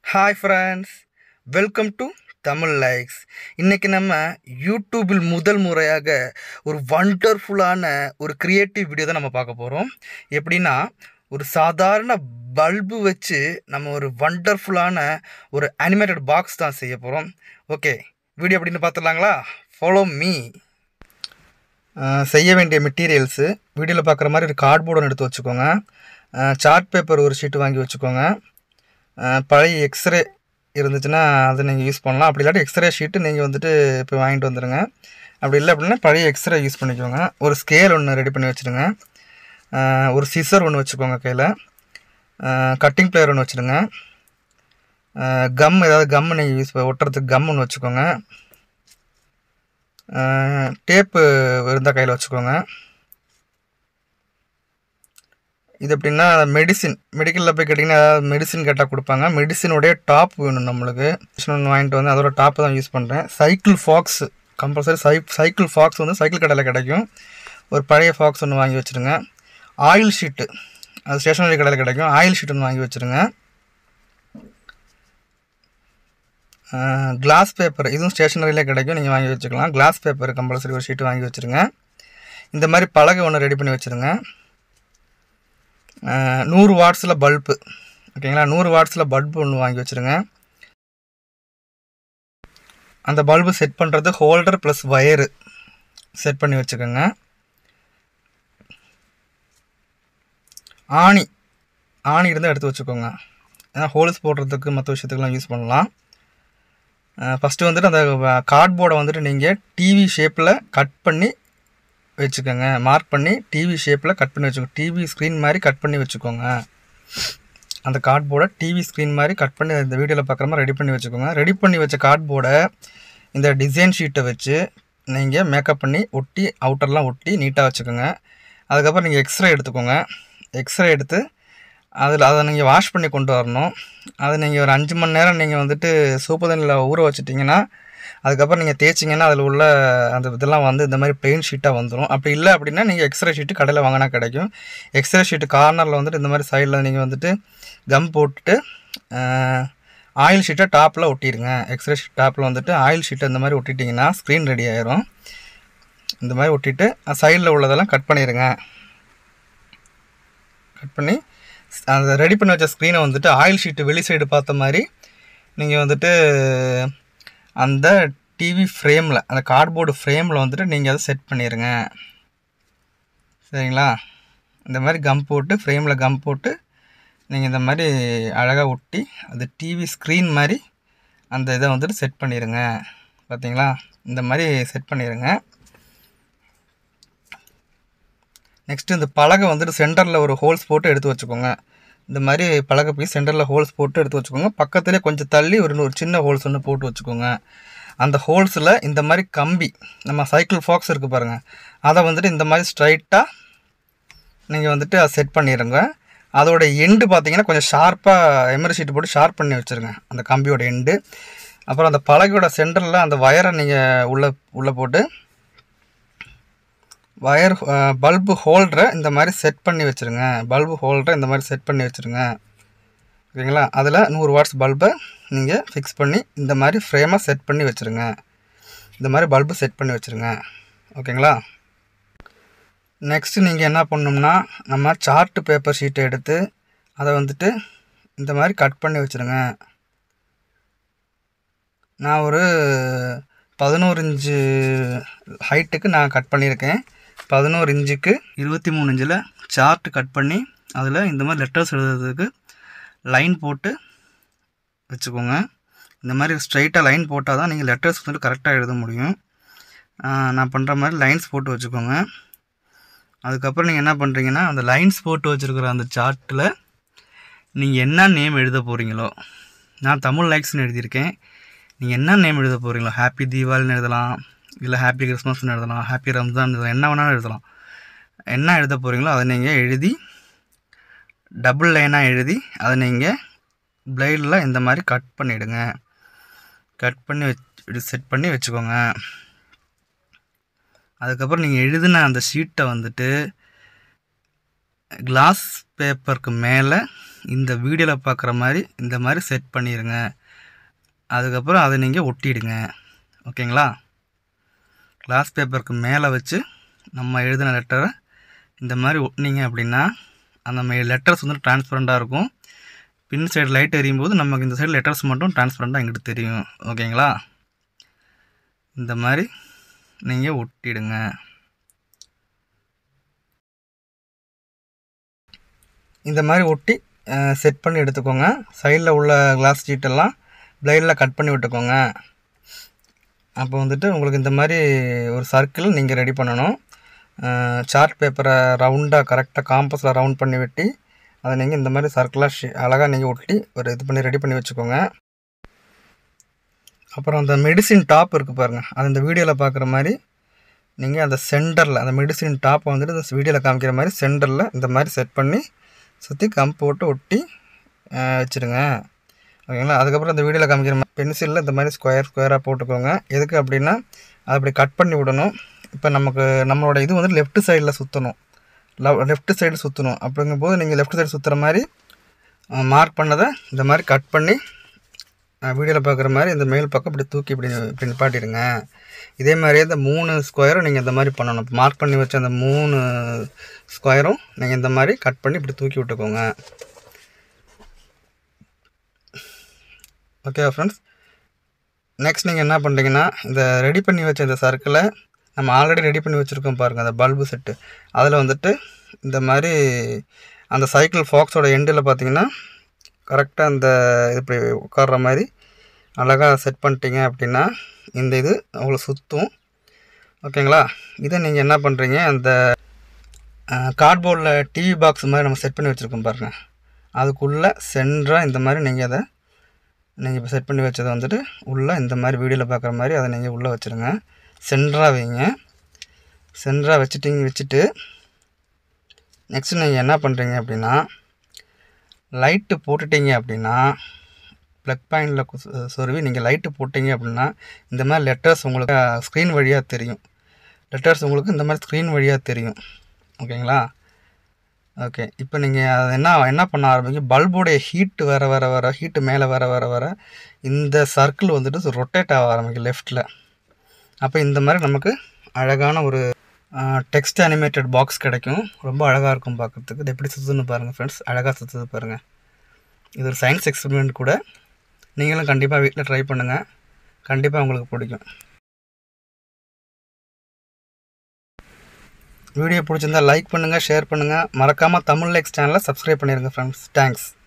hi friends welcome to Tamil likes இன்றைக்கி நம்ம யூடியூபில் முதல் முறையாக ஒரு வண்டர்ஃபுல்லான ஒரு க்ரியேட்டிவ் வீடியோ தான் நம்ம பார்க்க போகிறோம் எப்படின்னா ஒரு சாதாரண பல்பு வச்சு நம்ம ஒரு வண்டர்ஃபுல்லான ஒரு அனிமேட்டட் பாக்ஸ் தான் செய்ய போகிறோம் ஓகே வீடியோ அப்படின்னு பார்த்துடலாங்களா ஃபாலோ மீ செய்ய வேண்டிய மெட்டீரியல்ஸு வீடியோவில் பார்க்குற மாதிரி ஒரு கார்ட்போர்டு ஒன்று எடுத்து வச்சுக்கோங்க சார்ட் பேப்பர் ஒரு ஷீட்டு வாங்கி வச்சுக்கோங்க அஹ் பழைய எக்ஸ்ரே இருந்துச்சுன்னா அதை நீங்கள் யூஸ் பண்ணலாம் அப்படி இல்லாட்டி எக்ஸ்ரே ஷீட்டு நீங்கள் வந்துட்டு இப்போ வாங்கிட்டு வந்துடுங்க அப்படி இல்லை அப்படின்னா பழைய எக்ஸ்ரே யூஸ் பண்ணிக்கோங்க ஒரு ஸ்கேல் ஒன்று ரெடி பண்ணி வச்சுருங்க அஹ் ஒரு சிசர் ஒன்று வச்சுக்கோங்க கையில் கட்டிங் பிளேயர் ஒன்று வச்சுருங்க கம் ஏதாவது கம் நீங்கள் யூஸ் ஒட்டுறதுக்கு கம் ஒன்று வச்சுக்கோங்க டேப்பு இருந்தால் கையில் வச்சுக்கோங்க இது எப்படின்னா மெடிசின் மெடிக்கலில் போய் கேட்டிங்கன்னா மெடிசின் கேட்டால் கொடுப்பாங்க மெடிசினுடைய டாப் வேணும் நம்மளுக்கு மெடிசன் ஒன்று வாங்கிட்டு வந்து அதோட டாப்பு தான் யூஸ் பண்ணுறேன் சைக்கிள் ஃபாக்ஸ் கம்பல்சரி சை சைக்கிள் ஃபாக்ஸ் வந்து சைக்கிள் கடையில் கிடைக்கும் ஒரு பழைய ஃபாக்ஸ் ஒன்று வாங்கி வச்சுருங்க ஆயில் ஷீட்டு அது ஸ்டேஷனரி கடையில் கிடைக்கும் ஆயில் ஷீட் ஒன்று வாங்கி வச்சுருங்க கிளாஸ் பேப்பர் இதுவும் ஸ்டேஷனரியிலே கிடைக்கும் நீங்கள் வாங்கி வச்சுக்கலாம் கிளாஸ் பேப்பர் கம்பல்சரி ஒரு ஷீட்டு வாங்கி வச்சுருங்க இந்த மாதிரி பலகை ஒன்று ரெடி பண்ணி வச்சுருங்க நூறு வாட்ஸில் பல்பு ஓகேங்களா நூறு வாட்ஸில் பல்பு ஒன்று வாங்கி வச்சுருங்க அந்த பல்பு செட் பண்ணுறது ஹோல்டர் ப்ளஸ் வயரு செட் பண்ணி வச்சுக்கோங்க ஆணி ஆணி இருந்தால் எடுத்து வச்சுக்கோங்க ஏன்னா ஹோல்ஸ் போடுறதுக்கு மற்ற விஷயத்துக்கெலாம் யூஸ் பண்ணலாம் ஃபஸ்ட்டு வந்துட்டு அந்த கார்ட்போர்டை வந்துட்டு நீங்கள் டிவி ஷேப்பில் கட் பண்ணி வச்சுக்கோங்க மார்க் பண்ணி டிவி ஷேப்பில் கட் பண்ணி வச்சுக்கோங்க டிவி ஸ்க்ரீன் மாதிரி கட் பண்ணி வச்சுக்கோங்க அந்த கார்ட்போர்டை டிவி ஸ்க்ரீன் மாதிரி கட் பண்ணி இந்த வீடியோவில் பார்க்குற மாதிரி ரெடி பண்ணி வச்சுக்கோங்க ரெடி பண்ணி வச்ச கார்ட்போர்டை இந்த டிசைன் ஷீட்டை வச்சு நீங்கள் மேக்கப் பண்ணி ஒட்டி அவுட்டர்லாம் ஒட்டி நீட்டாக வச்சுக்கோங்க அதுக்கப்புறம் நீங்கள் எக்ஸ்ரே எடுத்துக்கோங்க எக்ஸ்ரே எடுத்து அதில் அதை நீங்கள் வாஷ் பண்ணி கொண்டு வரணும் அது நீங்கள் ஒரு அஞ்சு மணி நேரம் நீங்கள் வந்துட்டு சூப்பு தண்ணியில் ஊற வச்சிட்டிங்கன்னா அதுக்கப்புறம் நீங்கள் தேய்ச்சிங்கன்னா அதில் உள்ள அந்த இதெல்லாம் வந்து இந்த மாதிரி பெயின் ஷீட்டாக வந்துடும் அப்படி இல்லை அப்படின்னா நீங்கள் எக்ஸ்ரே ஷீட்டு கடையில் வாங்கினா கிடைக்கும் எக்ஸ்ரே ஷீட்டு கார்னரில் வந்துட்டு இந்த மாதிரி சைடில் நீங்கள் வந்துட்டு கம் போட்டுட்டு ஆயில் ஷீட்டை டாப்பில் ஒட்டிடுங்க எக்ஸ்ரே ஷீட் டாப்பில் வந்துட்டு ஆயில் ஷீட்டை இந்த மாதிரி ஒட்டிட்டிங்கன்னா ஸ்க்ரீன் ரெடி ஆயிரும் இந்த மாதிரி ஒட்டிட்டு சைடில் உள்ளதெல்லாம் கட் பண்ணிடுங்க கட் பண்ணி அந்த ரெடி பண்ணி வச்ச ஸ்க்ரீனை வந்துட்டு ஆயில் ஷீட்டு வெளி சைடு பார்த்த மாதிரி நீங்கள் வந்துட்டு அந்த டிவி ஃப்ரேமில் அந்த கார்ட்போர்டு ஃப்ரேமில் வந்துட்டு நீங்கள் அதை செட் பண்ணிடுங்க சரிங்களா இந்த மாதிரி கம் போட்டு ஃப்ரேமில் கம் போட்டு நீங்கள் இந்த மாதிரி அழகாக ஒட்டி அது டிவி ஸ்க்ரீன் மாதிரி அந்த இதை வந்துட்டு செட் பண்ணிடுங்க பார்த்தீங்களா இந்த மாதிரி செட் பண்ணிடுங்க நெக்ஸ்ட்டு இந்த பலகை வந்துட்டு சென்டரில் ஒரு ஹோல்ஸ் போட்டு எடுத்து வச்சுக்கோங்க இந்த மாதிரி பலகை பீஸ் சென்டரில் ஹோல்ஸ் போட்டு எடுத்து வச்சுக்கோங்க பக்கத்துலேயே கொஞ்சம் தள்ளி ஒரு ஒரு சின்ன ஹோல்ஸ் ஒன்று போட்டு வச்சுக்கோங்க அந்த ஹோல்ஸில் இந்த மாதிரி கம்பி நம்ம சைக்கிள் ஃபாக்ஸ் இருக்குது பாருங்கள் அதை வந்துட்டு இந்த மாதிரி ஸ்ட்ரைட்டாக நீங்கள் வந்துட்டு அதை செட் பண்ணிடுங்க அதோட எண்டு பார்த்தீங்கன்னா கொஞ்சம் ஷார்ப்பாக எமரி ஷீட் போட்டு ஷார்ப் பண்ணி வச்சுருங்க அந்த கம்பியோட எண்டு அப்புறம் அந்த பலகையோட சென்டரில் அந்த வயரை நீங்கள் உள்ளே உள்ளே போட்டு வயர் பல்பு ஹோல்டரை இந்த மாதிரி செட் பண்ணி வச்சுருங்க பல்பு ஹோல்டரை இந்த மாதிரி செட் பண்ணி வச்சுருங்க ஓகேங்களா அதில் நூறு வாட்ஸ் பல்பை நீங்கள் ஃபிக்ஸ் பண்ணி இந்த மாதிரி ஃப்ரேமாக செட் பண்ணி வச்சுருங்க இந்த மாதிரி பல்பு செட் பண்ணி வச்சுருங்க ஓகேங்களா நெக்ஸ்ட்டு நீங்கள் என்ன பண்ணணும்னா நம்ம சார்ட்டு பேப்பர் ஷீட்டை எடுத்து அதை வந்துட்டு இந்த மாதிரி கட் பண்ணி வச்சுருங்க நான் ஒரு பதினோரு இன்ச்சு ஹைட்டுக்கு நான் கட் பண்ணியிருக்கேன் பதினோரு இன்ச்சுக்கு இருபத்தி மூணு இன்ச்சில் சார்ட் கட் பண்ணி அதில் இந்த மாதிரி லெட்டர்ஸ் எழுதுறதுக்கு லைன் போட்டு வச்சுக்கோங்க இந்த மாதிரி ஸ்ட்ரைட்டாக லைன் போட்டால் தான் நீங்கள் லெட்டர்ஸ் வந்துட்டு கரெக்டாக எழுத முடியும் நான் பண்ணுற மாதிரி லைன்ஸ் போட்டு வச்சுக்கோங்க அதுக்கப்புறம் நீங்கள் என்ன பண்ணுறீங்கன்னா அந்த லைன்ஸ் போட்டு வச்சுருக்கிற அந்த சார்ட்டில் நீங்கள் என்ன நேம் எழுத போகிறீங்களோ நான் தமிழ் லைக்ஸ்னு எழுதியிருக்கேன் நீங்கள் என்ன நேம் எழுத போகிறீங்களோ ஹாப்பி தீபாவளின்னு எழுதலாம் இல்லை ஹாப்பி கிறிஸ்மஸ்னு எழுதலாம் ஹாப்பி ரம்ஜான் எழுதலாம் என்ன வேணாலும் எழுதலாம் என்ன எழுத போகிறீங்களோ அதை நீங்கள் எழுதி டபுள் லைனாக எழுதி அதை நீங்கள் பிளைடில் இந்த மாதிரி கட் பண்ணிவிடுங்க கட் பண்ணி வச்சு செட் பண்ணி வச்சுக்கோங்க அதுக்கப்புறம் நீங்கள் எழுதின அந்த ஷீட்டை வந்துட்டு கிளாஸ் பேப்பருக்கு மேலே இந்த வீடியோவில் பார்க்குற மாதிரி இந்த மாதிரி செட் பண்ணிடுங்க அதுக்கப்புறம் அதை நீங்கள் ஒட்டிடுங்க ஓகேங்களா கிளாஸ் பேப்பருக்கு மேலே வச்சு நம்ம எழுதின லெட்டரை இந்த மாதிரி ஒட்டினீங்க அப்படின்னா அந்த லெட்டர்ஸ் வந்து டிரான்ஸ்பரண்ட்டாக இருக்கும் பின் சைடு லைட் எரியும் போது நமக்கு இந்த சைடு லெட்டர்ஸ் மட்டும் டிரான்ஸ்பரண்ட்டாக எங்கிட்ட தெரியும் ஓகேங்களா இந்த மாதிரி நீங்கள் ஒட்டிடுங்க இந்த மாதிரி ஒட்டி செட் பண்ணி எடுத்துக்கோங்க சைடில் உள்ள கிளாஸ் சீட்டெல்லாம் பிளைடில் கட் பண்ணி விட்டுக்கோங்க அப்போ வந்துட்டு உங்களுக்கு இந்த மாதிரி ஒரு சர்க்கிள் நீங்கள் ரெடி பண்ணணும் சார்ட் பேப்பரை ரவுண்டாக கரெக்டாக காம்பஸில் ரவுண்ட் பண்ணி வெட்டி அதை நீங்கள் இந்த மாதிரி சர்க்கிளாக ஷி அழகாக நீங்கள் ஒட்டி ஒரு இது பண்ணி ரெடி பண்ணி வச்சுக்கோங்க அப்புறம் அந்த மெடிசின் டாப் இருக்குது பாருங்கள் அது இந்த வீடியோவில் பார்க்குற மாதிரி நீங்கள் அந்த சென்டரில் அந்த மெடிசின் டாப்பை வந்துட்டு இந்த வீடியோவில் காமிக்கிற மாதிரி சென்டரில் இந்த மாதிரி செட் பண்ணி சுற்றி கம் போட்டு ஒட்டி வச்சுருங்க ஓகேங்களா அதுக்கப்புறம் இந்த வீடியோவில் காமிக்கிற மாதிரி பென்சிலில் இந்த மாதிரி ஸ்கொயர் ஸ்கொயராக போட்டுக்கோங்க எதுக்கு அப்படின்னா அதை அப்படி கட் பண்ணி விடணும் இப்போ நமக்கு நம்மளோட இது வந்து லெஃப்ட் சைடில் சுற்றணும் லெஃப்ட் சைடு சுற்றணும் அப்படிங்கும்போது நீங்கள் லெஃப்ட் சைடு சுற்றுற மாதிரி மார்க் பண்ணதை இந்த மாதிரி கட் பண்ணி வீடியோவில் பார்க்குற மாதிரி இந்த மேல் பக்கம் இப்படி தூக்கி இப்படி இப்படி நிப்பாட்டிடுங்க இதே மாதிரியே இந்த மூணு ஸ்கொயரும் நீங்கள் இந்த மாதிரி பண்ணணும் மார்க் பண்ணி வச்ச அந்த மூணு ஸ்கொயரும் நீங்கள் இந்த மாதிரி கட் பண்ணி இப்படி தூக்கி விட்டுக்கோங்க ஓகே ஃப்ரெண்ட்ஸ் நெக்ஸ்ட் நீங்கள் என்ன பண்ணுறீங்கன்னா இந்த ரெடி பண்ணி வச்ச இந்த சர்க்கிளை நம்ம ஆல்ரெடி ரெடி பண்ணி வச்சுருக்கோம் பாருங்கள் அந்த பல்பு செட்டு அதில் வந்துட்டு இந்த மாதிரி அந்த சைக்கிள் ஃபாக்ஸோட எண்டில் பார்த்தீங்கன்னா கரெக்டாக அந்த இப்படி உட்கார்ற மாதிரி அழகாக செட் பண்ணிட்டீங்க அப்படின்னா இந்த இது உங்களுக்கு சுற்றும் ஓகேங்களா இதை நீங்கள் என்ன பண்ணுறீங்க அந்த கார்ட்போர்டில் டிவி பாக்ஸ் மாதிரி நம்ம செட் பண்ணி வச்சுருக்கோம் பாருங்கள் அதுக்குள்ளே சென்டராக இந்த மாதிரி நீங்கள் அதை நீங்கள் இப்போ செட் பண்ணி வச்சதை வந்துட்டு உள்ளே இந்த மாதிரி வீடியோவில் பார்க்குற மாதிரி அதை நீங்கள் உள்ளே வச்சுருங்க சென்டராக வைங்க சென்டராக வச்சுட்டிங்க வச்சுட்டு நெக்ஸ்ட் நீங்கள் என்ன பண்ணுறீங்க அப்படின்னா லைட்டு போட்டுட்டீங்க அப்படின்னா ப்ளக் பாயிண்டில் சொருவி நீங்கள் லைட்டு போட்டிங்க அப்படின்னா இந்த மாதிரி லெட்டர்ஸ் உங்களுக்கு ஸ்க்ரீன் வழியாக தெரியும் லெட்டர்ஸ் உங்களுக்கு இந்த மாதிரி ஸ்க்ரீன் வழியாக தெரியும் ஓகேங்களா ஓகே இப்போ நீங்கள் அதை என்ன என்ன பண்ண ஆரம்பிங்க பல்போடைய ஹீட்டு வர வர வர ஹீட்டு மேலே வர வர வர இந்த சர்க்கிள் வந்துட்டு ரொட்டேட் ஆக ஆரம்பிக்கும் லெஃப்ட்டில் அப்போ இந்த மாதிரி நமக்கு அழகான ஒரு டெக்ஸ்ட் அனிமேட்டட் பாக்ஸ் கிடைக்கும் ரொம்ப அழகாக இருக்கும் பார்க்குறதுக்கு இது எப்படி சுற்றுன்னு பாருங்கள் ஃப்ரெண்ட்ஸ் அழகாக சுற்றுது பாருங்கள் இது ஒரு சயின்ஸ் எக்ஸ்பெரிமெண்ட் கூட நீங்களும் கண்டிப்பாக வீட்டில் ட்ரை பண்ணுங்கள் கண்டிப்பாக உங்களுக்கு பிடிக்கும் வீடியோ பிடிச்சிருந்தா லைக் பண்ணுங்கள் ஷேர் பண்ணுங்கள் மறக்காமல் தமிழ் லைக்ஸ் சேனலை சப்ஸ்கிரைப் பண்ணிடுங்க ஃப்ரெண்ட்ஸ் தேங்க்ஸ்